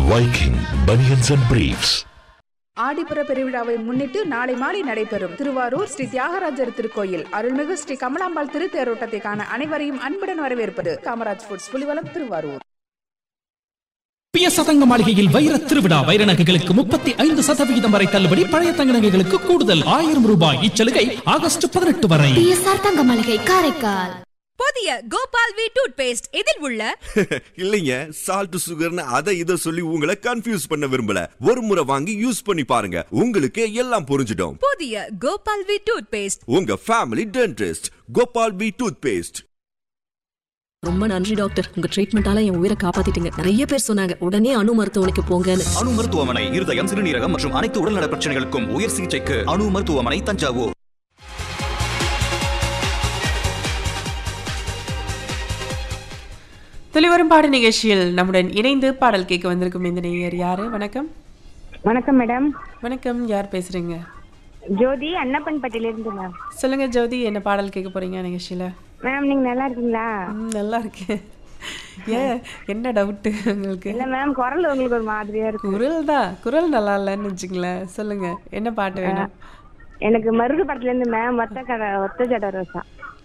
Viking Bunions and Briefs. ஆடிப்புற பெருவிழாவை முன்னிட்டு நாளை மாலை நடைபெறும் திருவாரூர் ஸ்ரீ தியாகராஜர் திருக்கோயில் அருள்மிகு ஸ்ரீ கமலாம்பாள் திருத்தேரோட்டத்தை காண அனைவரையும் அன்புடன் வரவேற்பது காமராஜ் ஃபுட்ஸ் புலிவலம் திருவாரூர் பிய சதங்க மாளிகையில் வைர திருவிழா வைர நகைகளுக்கு முப்பத்தி ஐந்து சதவிகிதம் வரை தள்ளுபடி பழைய தங்க நகைகளுக்கு கூடுதல் ஆயிரம் ரூபாய் இச்சலுகை ஆகஸ்ட் பதினெட்டு வரை பிஎஸ்ஆர் தங்க மளிகை காரைக்கால் புதிய கோபால் வி டூத் பேஸ்ட் இதில் உள்ள இல்லைங்க சால்ட் சுகர்னு அதை இதை சொல்லி உங்களை கன்ஃபியூஸ் பண்ண விரும்பல ஒரு முறை வாங்கி யூஸ் பண்ணி பாருங்க உங்களுக்கு எல்லாம் புரிஞ்சிடும் புதிய கோபால் வி டூத் பேஸ்ட் உங்க family dentist Gopal B toothpaste ரொம்ப நன்றி டாக்டர் உங்க ட்ரீட்மெண்டால என் உயிரை காப்பாத்திட்டீங்க நிறைய பேர் சொன்னாங்க உடனே அணு மருத்துவமனைக்கு போங்கன்னு அணு மருத்துவமனை இருதயம் சிறுநீரகம் மற்றும் அனைத்து உடல்நல பிரச்சனைகளுக்கும் உயர் சிகிச்சைக்கு அணு மருத்துவமனை தஞ்சாவூர் துளிவரும் பாடு நிகழ்ச்சியில் நம்முடன் இணைந்து பாடல் கேட்க வந்திருக்கும் இந்த நேயர் யாரு வணக்கம் வணக்கம் மேடம் வணக்கம் யார் பேசுறீங்க ஜோதி அன்னப்பன்பட்டியில இருந்து மேம் சொல்லுங்க ஜோதி என்ன பாடல் கேட்க போறீங்க நிகழ்ச்சியில மேம் நீங்க நல்லா இருக்கீங்களா ம், நல்லா இருக்கேன் ஏன் என்ன டவுட்டு உங்களுக்கு இல்ல மேம் குரல் உங்களுக்கு ஒரு மாதிரியா இருக்கு குரல் தான் குரல் நல்லா இல்லைன்னு வச்சுங்களேன் சொல்லுங்க என்ன பாட்டு வேணும் எனக்கு மருது படத்துல இருந்து மேம் ஒத்த கடை ஒத்த ஜட ரோசா